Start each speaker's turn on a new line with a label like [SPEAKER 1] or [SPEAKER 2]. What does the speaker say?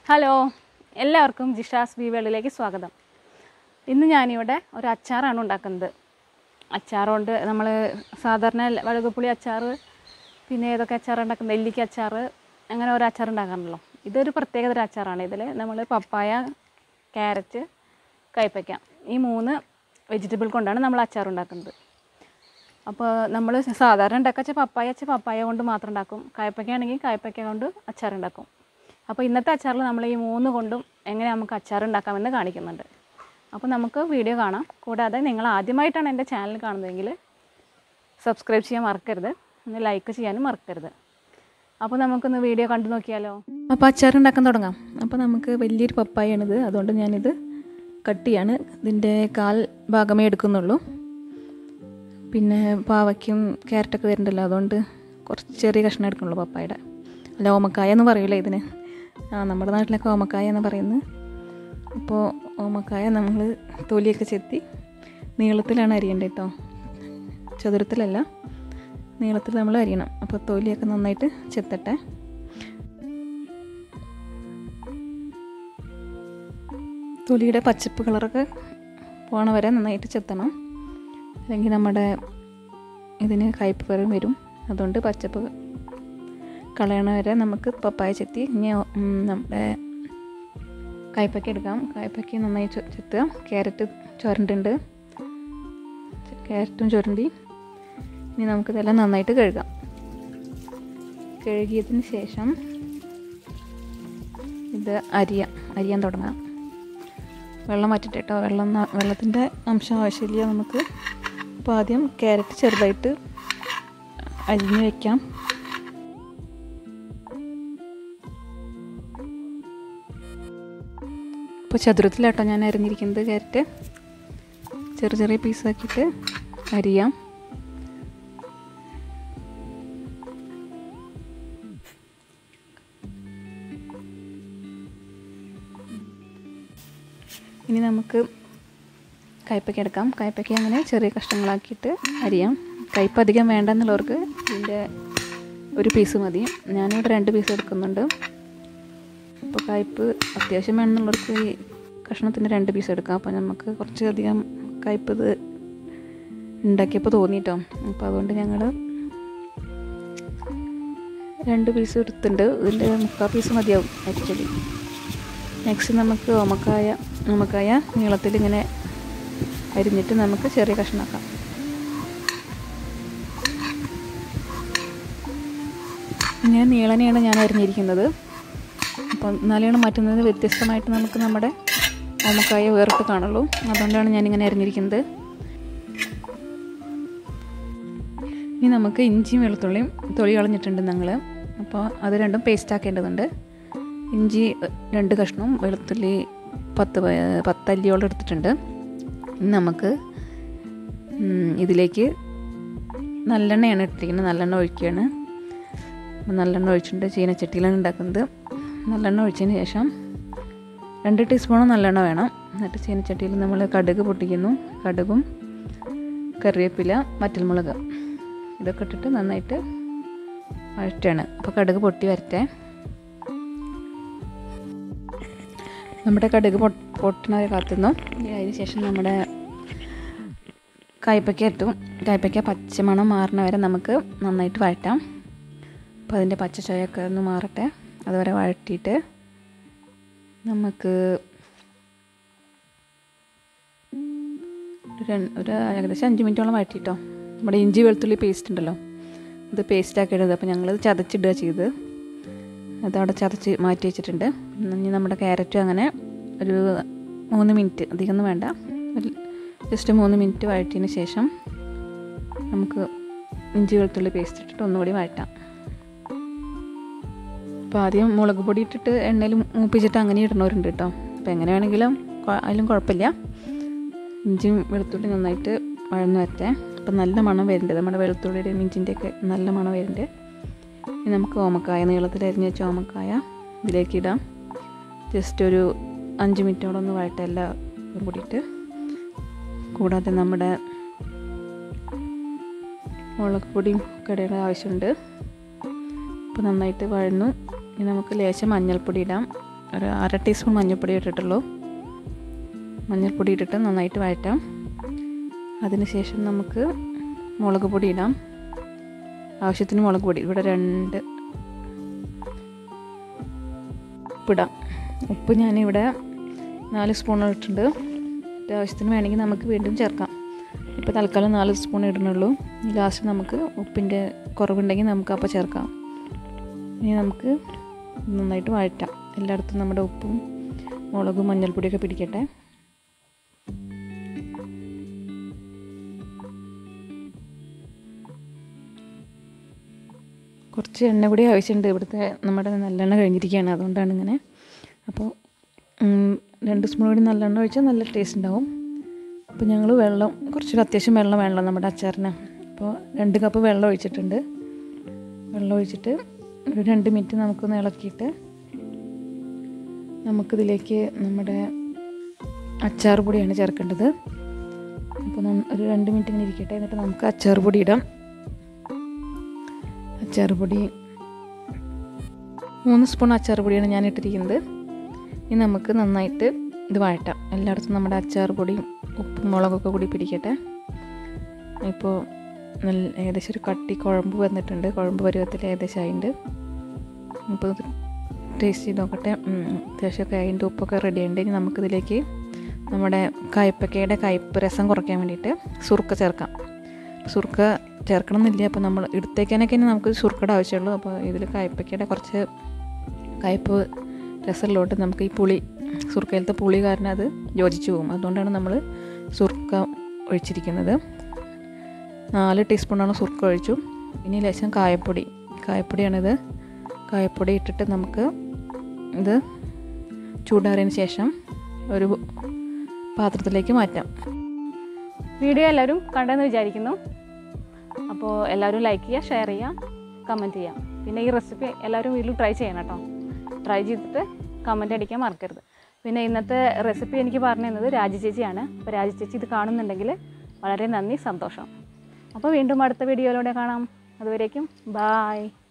[SPEAKER 1] hello എല്ലാവർക്കും Jisha's B വേൾഡിലേക്ക് സ്വാഗതം ഇന്ന് ഞാനിവിടെ ഒരു അച്ചാറാണ് ഉണ്ടാക്കുന്നത് അച്ചാർ കൊണ്ട് നമ്മൾ സാധാരണ വഴുകപ്പുളി അച്ചാർ പിന്നെ ഏതൊക്കെ അച്ചാർ ഉണ്ടാക്കുന്നത് നെല്ലിക്ക അച്ചാർ അങ്ങനെ ഓരോ അച്ചാർ ഉണ്ടാക്കാറുണ്ടല്ലോ ഇതൊരു പ്രത്യേകത ഒരു അച്ചാറാണ് ഇതിൽ നമ്മൾ പപ്പായ ക്യാരറ്റ് കയ്പ്പയ്ക്ക ഈ മൂന്ന് വെജിറ്റബിൾ കൊണ്ടാണ് നമ്മൾ അച്ചാർ ഉണ്ടാക്കുന്നത് അപ്പോൾ നമ്മൾ സാധാരണ ഉണ്ടാക്കാച്ച പപ്പായ വെച്ച പപ്പായ കൊണ്ട് മാത്രം ഉണ്ടാക്കും കായ്പയ്ക്ക ആണെങ്കിൽ കായ്പയ്ക്ക കൊണ്ട് അച്ചാർ ഉണ്ടാക്കും അപ്പോൾ ഇന്നത്തെ അച്ചാറിൽ നമ്മൾ ഈ മൂന്ന് കൊണ്ടും എങ്ങനെ നമുക്ക് അച്ചാർ ഉണ്ടാക്കാമെന്ന് കാണിക്കുന്നുണ്ട് അപ്പോൾ നമുക്ക് വീഡിയോ കാണാം കൂടാതെ നിങ്ങൾ ആദ്യമായിട്ടാണ് എൻ്റെ ചാനൽ കാണുന്നതെങ്കിൽ സബ്സ്ക്രൈബ് ചെയ്യാൻ മറക്കരുത് ഒന്ന് ലൈക്ക് ചെയ്യാനും മറക്കരുത് അപ്പോൾ നമുക്കൊന്ന് വീഡിയോ കണ്ടു നോക്കിയാലോ അപ്പോൾ അച്ചാർ ഉണ്ടാക്കാൻ തുടങ്ങാം അപ്പോൾ നമുക്ക് വലിയൊരു പപ്പായാണിത് അതുകൊണ്ട് ഞാനിത് കട്ട് ചെയ്യാണ് ഇതിൻ്റെ കാൽ ഭാഗമേ എടുക്കുന്നുള്ളൂ പിന്നെ പാവയ്ക്കും ക്യാരറ്റൊക്കെ വരുന്നുണ്ടല്ലോ അതുകൊണ്ട് കുറച്ച് ചെറിയ കഷ്ണം എടുക്കുന്നുള്ളൂ പപ്പായുടെ അല്ല ഓമക്കായ എന്ന് പറയൂലേ ഇതിന് ആ നമ്മുടെ നാട്ടിലൊക്കെ ഓമക്കായ എന്ന് പറയുന്നത് അപ്പോൾ ഓമക്കായ നമ്മൾ തൊലിയൊക്കെ ചെത്തി നീളത്തിലാണ് അരിയേണ്ടത് കേട്ടോ ചതുരത്തിലല്ല നീളത്തിൽ നമ്മൾ അരിയണം അപ്പോൾ തൊലിയൊക്കെ നന്നായിട്ട് ചെത്തട്ടെ തൊലിയുടെ പച്ചപ്പ് കളറൊക്കെ പോണ വരെ നന്നായിട്ട് ചെത്തണം അല്ലെങ്കിൽ നമ്മുടെ ഇതിന് കയ്പ്പ് വരും വരും അതുകൊണ്ട് പച്ചപ്പ് കളയണ വരെ നമുക്ക് പപ്പായ ചെത്തി ഇനി ഉം, നമ്മുടെ കയ്പയ്ക്ക എടുക്കാം കയ്പയ്ക്ക നന്നായി ചെ- ചെത്തുക ക്യാരറ്റ് ചുരണ്ടുണ്ട് ക്യാരറ്റും ചുരണ്ടി ഇനി നമുക്കിതെല്ലാം നന്നായിട്ട് കഴുകാം കഴുകിയതിന് ശേഷം ഇത് അരിയാം അരിയാൻ തുടങ്ങാം വെള്ളം വറ്റിട്ട് കേട്ടോ വെള്ളം ന- വെള്ളത്തിൻ്റെ അംശം ആവശ്യമില്ല നമുക്ക് അപ്പോൾ ആദ്യം ക്യാരറ്റ് ചെറുതായിട്ട് അരിഞ്ഞ് വയ്ക്കാം അപ്പോൾ ചതുരത്തിലാട്ടോ ഞാൻ അരിഞ്ഞിരിക്കുന്നത് ക്യാരറ്റ് ചെറിയ ചെറിയ പീസാക്കിയിട്ട് അരിയാം ഇനി നമുക്ക് കയ്പ്പയ്ക്ക എടുക്കാം കയ്പ്പയ്ക്ക അങ്ങനെ ചെറിയ കഷ്ണങ്ങളാക്കിയിട്ട് അരിയാം കയ്പ്പ് അധികം വേണ്ടെന്നുള്ളവർക്ക് ഇതിൻ്റെ ഒരു പീസ് മതി ഞാനിവിടെ രണ്ട് പീസ് എടുക്കുന്നുണ്ട് അപ്പോൾ കയ്പ്പ് അത്യാവശ്യം വേണമെന്നുള്ളവർക്ക് ഈ കഷ്ണത്തിന് രണ്ട് പീസ് എടുക്കാം അപ്പോൾ നമുക്ക് കുറച്ചധികം കയ്പ്പ് ഇത് ഉണ്ടാക്കിയപ്പോൾ തോന്നിയിട്ടോ അപ്പോൾ അതുകൊണ്ട് ഞങ്ങൾ രണ്ട് പീസ് എടുത്തിട്ടുണ്ട് ഇതിൻ്റെ മുക്കാൽ പീസ് മതിയാവും ആക്ച്വലി നെക്സ്റ്റ് നമുക്ക് ഓമക്കായ ഓമക്കായ നീളത്തിൽ ഇങ്ങനെ അരിഞ്ഞിട്ട് നമുക്ക് ചെറിയ കഷ്ണമാക്കാം ഇങ്ങനെ നീളനെയാണ് ഞാൻ അരിഞ്ഞിരിക്കുന്നത് അപ്പം എന്നാലാണ് മറ്റുന്നത് വ്യത്യസ്തമായിട്ട് നമുക്ക് നമ്മുടെ ഓമക്കായ വേറിട്ട് കാണുള്ളൂ അതുകൊണ്ടാണ് ഞാനിങ്ങനെ അരിഞ്ഞിരിക്കുന്നത് ഇനി നമുക്ക് ഇഞ്ചിയും വെളുത്തുള്ളിയും തൊലി കളഞ്ഞിട്ടുണ്ട് ഞങ്ങൾ അപ്പോൾ അത് രണ്ടും പേസ്റ്റ് ആക്കേണ്ടതുണ്ട് ഇഞ്ചി രണ്ട് കഷ്ണവും വെളുത്തുള്ളി പത്ത് പ- പത്തല്ലിയോളം എടുത്തിട്ടുണ്ട് ഇനി നമുക്ക് ഉം, ഇതിലേക്ക് നല്ലെണ്ണയാണ് ഇട്ടിരിക്കുന്നത് നല്ലെണ്ണ ഒഴിക്കുകയാണ് അപ്പോൾ നല്ലെണ്ണ ഒഴിച്ചിട്ടുണ്ട് ചീനച്ചട്ടിയിലാണ് ഉണ്ടാക്കുന്നത് നല്ലെണ്ണ ഒഴിച്ചതിന് ശേഷം രണ്ട് ടീസ്പൂൺ നല്ലെണ്ണ വേണം എന്നിട്ട് ചീനച്ചട്ടിയിൽ നമ്മൾ കടുക് പൊട്ടിക്കുന്നു കടുകും കറിവേപ്പില വറ്റൽമുളക് ഇതൊക്കെ ഇട്ടിട്ട് നന്നായിട്ട് വഴറ്റാണ് അപ്പോൾ കടുക് പൊട്ടി വരട്ടെ നമ്മുടെ കടുക് പൊ പൊട്ടണവരെ കാത്തുന്നു ഇനി അതിന് ശേഷം നമ്മുടെ കായ്പയ്ക്ക ഇട്ടും കായ്പയ്ക്ക പച്ചമണം മാറണ വരെ നമുക്ക് നന്നായിട്ട് വഴറ്റാം അപ്പോൾ അതിൻ്റെ പച്ച ചൊയൊക്കെ ഒന്ന് മാറട്ടെ അതുവരെ വഴറ്റിയിട്ട് നമുക്ക് ഒരു രണ്ട് ഒരു ഏകദേശം അഞ്ച് മിനിറ്റോളം വഴറ്റിട്ടോ നമ്മുടെ ഇഞ്ചി വെളുത്തുള്ളി പേസ്റ്റ് ഉണ്ടല്ലോ ഇത് പേസ്റ്റ് ആക്കി ഇടുന്നത് അപ്പോൾ ഞങ്ങൾ ചതച്ചിടുക ചെയ്ത് അതവിടെ ചതച്ച് മാറ്റി വെച്ചിട്ടുണ്ട് ഇനി നമ്മുടെ ക്യാരറ്റും അങ്ങനെ ഒരു മൂന്ന് മിനിറ്റ് അധികമൊന്നും വേണ്ട ഒരു ജസ്റ്റ് മൂന്ന് മിനിറ്റ് വഴറ്റിയതിന് ശേഷം നമുക്ക് ഇഞ്ചി വെളുത്തുള്ളി പേസ്റ്റ് ഇട്ടിട്ട് ഒന്നുകൂടി വഴറ്റാം അപ്പോൾ ആദ്യം മുളക് പൊടി ഇട്ടിട്ട് എണ്ണയിൽ മൂപ്പിച്ചിട്ട് അങ്ങനെ ഇടണവരുണ്ട് കേട്ടോ അപ്പോൾ എങ്ങനെ വേണമെങ്കിലും കൊ- അതിലും കുഴപ്പമില്ല ഇഞ്ചിയും വെളുത്തുള്ളി നന്നായിട്ട് വഴന്ന് വരട്ടെ അപ്പം നല്ല മണം വരുന്നുണ്ട് നമ്മുടെ വെളുത്തുള്ളിയുടെയും ഇഞ്ചിൻ്റെയൊക്കെ നല്ല മണം വരുന്നുണ്ട് ഇനി നമുക്ക് ഓമക്കായ നീളത്തിൽ അരിഞ്ഞ് വെച്ച ഓമക്കായ ഇതിലേക്ക് ഇടാം ജസ്റ്റ് ഒരു അഞ്ച് മിനിറ്റോളം ഒന്ന് വഴട്ടെ എല്ലാം കൂടിയിട്ട് കൂടാതെ നമ്മുടെ മുളക് പൊടിയും കടയുടെ ആവശ്യമുണ്ട് അപ്പോൾ നന്നായിട്ട് വഴന്നു ഇനി നമുക്ക് ലേശം മഞ്ഞൾപ്പൊടി ഇടാം ഒരു അര ടീസ്പൂൺ മഞ്ഞൾപ്പൊടി ഇട്ടിട്ടുള്ളൂ മഞ്ഞൾപ്പൊടി ഇട്ടിട്ട് നന്നായിട്ട് വഴറ്റാം അതിനുശേഷം നമുക്ക് മുളക് പൊടി ഇടാം ആവശ്യത്തിന് മുളക് പൊടി ഇവിടെ രണ്ട് ഉപ്പിടാം ഉപ്പ് ഞാനിവിടെ നാല് സ്പൂൺ ഇട്ടിട്ടുണ്ട് ആവശ്യത്തിന് വേണമെങ്കിൽ നമുക്ക് വീണ്ടും ചേർക്കാം ഇപ്പോൾ തൽക്കാലം നാല് സ്പൂൺ ഇടുന്നുള്ളൂ ലാസ്റ്റ് നമുക്ക് ഉപ്പിൻ്റെ കുറവുണ്ടെങ്കിൽ നമുക്ക് അപ്പോൾ ചേർക്കാം ഇനി നമുക്ക് നന്നായിട്ട് വഴറ്റാം എല്ലായിടത്തും നമ്മുടെ ഉപ്പും മുളകും മഞ്ഞൾപ്പൊടിയൊക്കെ പിടിക്കട്ടെ കുറച്ച് എണ്ണ കൂടി ആവശ്യമുണ്ട് ഇവിടുത്തെ നമ്മുടെ നല്ലെണ്ണ കഴിഞ്ഞിരിക്കുകയാണ് അതുകൊണ്ടാണ് ഇങ്ങനെ അപ്പോൾ രണ്ട് സ്പൂൺ കൂടി നല്ലെണ്ണ ഒഴിച്ചാൽ നല്ല ടേസ്റ്റ് ഉണ്ടാവും അപ്പോൾ ഞങ്ങൾ വെള്ളം കുറച്ചൊരു അത്യാവശ്യം വെള്ളം വേണമല്ലോ നമ്മുടെ അച്ചാറിന് അപ്പോൾ രണ്ട് കപ്പ് വെള്ളം ഒഴിച്ചിട്ടുണ്ട് വെള്ളം ഒഴിച്ചിട്ട് ഒരു രണ്ട് മിനിറ്റ് നമുക്കൊന്ന് ഇളക്കിയിട്ട് നമുക്കിതിലേക്ക് നമ്മുടെ അച്ചാർ പൊടിയാണ് ചേർക്കേണ്ടത് അപ്പോൾ ഒരു രണ്ട് മിനിറ്റ് ഇങ്ങനെ ഇരിക്കട്ടെ എന്നിട്ട് നമുക്ക് അച്ചാർ പൊടി ഇടാം അച്ചാർ പൊടി മൂന്ന് സ്പൂൺ അച്ചാർ പൊടിയാണ് ഞാൻ ഇട്ടിരിക്കുന്നത് ഇനി നമുക്ക് നന്നായിട്ട് ഇത് വഴറ്റാം എല്ലായിടത്തും നമ്മുടെ അച്ചാർ പൊടിയും ഉപ്പും മുളകൊക്കെ കൂടി പിടിക്കട്ടെ ഇപ്പോൾ നല്ല ഏകദേശം ഒരു കട്ടി കുഴമ്പ് വന്നിട്ടുണ്ട് കുഴമ്പ് പരുവത്തിൽ ഏകദേശം ആയിട്ടുണ്ട് അപ്പോൾ ഇത് ടേസ്റ്റ് ചെയ്ത് നോക്കട്ടെ അത്യാവശ്യമൊക്കെ അതിൻ്റെ ഉപ്പൊക്കെ റെഡി ആയിട്ട് ഇനി നമുക്കിതിലേക്ക് നമ്മുടെ കയ്പ്പക്കയുടെ കയ്പ്പ് രസം കുറയ്ക്കാൻ വേണ്ടിയിട്ട് സുറുക്ക ചേർക്കാം സുറുക്ക ചേർക്കണം എന്നില്ല അപ്പോൾ നമ്മൾ എടുത്തേക്കാനൊക്കെ തന്നെ നമുക്ക് സുറുക്കയുടെ ആവശ്യമുള്ളൂ അപ്പോൾ ഇതിൽ കയ്പ്പക്കയുടെ കുറച്ച് കയ്പ്പ് രസമുള്ളതുകൊണ്ട് നമുക്ക് ഈ പുളി സുറുക്കയിലത്തെ പുളി കാരണം അത് യോജിച്ചു പോകും അതുകൊണ്ടാണ് നമ്മൾ സുറുക്ക ഒഴിച്ചിരിക്കുന്നത് നാല് ടീസ്പൂണാണ് സുറുക്ക ഒഴിച്ചു ഇനി ലേശം കായപ്പൊടി കായപ്പൊടിയാണിത് കായപ്പൊടി ഇട്ടിട്ട് നമുക്ക് ഇത് ചൂടാറിയതിന് ശേഷം ഒരു പാത്രത്തിലേക്ക് മാറ്റാം വീഡിയോ എല്ലാവരും കണ്ടെന്ന് വിചാരിക്കുന്നു അപ്പോൾ എല്ലാവരും ലൈക്ക് ചെയ്യുക ഷെയർ ചെയ്യുക കമൻറ്റ് ചെയ്യാം പിന്നെ ഈ റെസിപ്പി എല്ലാവരും വീട്ടിൽ ട്രൈ ചെയ്യണം കേട്ടോ ട്രൈ ചെയ്തിട്ട് കമൻറ്റ് അടിക്കാൻ മറക്കരുത് പിന്നെ ഇന്നത്തെ റെസിപ്പി എനിക്ക് പറഞ്ഞു തന്നത് രാജി ചേച്ചിയാണ് അപ്പോൾ രാജി ചേച്ചി ഇത് കാണുന്നുണ്ടെങ്കിൽ വളരെ നന്ദി സന്തോഷം അപ്പോൾ വീണ്ടും അടുത്ത വീഡിയോയിലൂടെ കാണാം അതുവരേക്കും ബായ്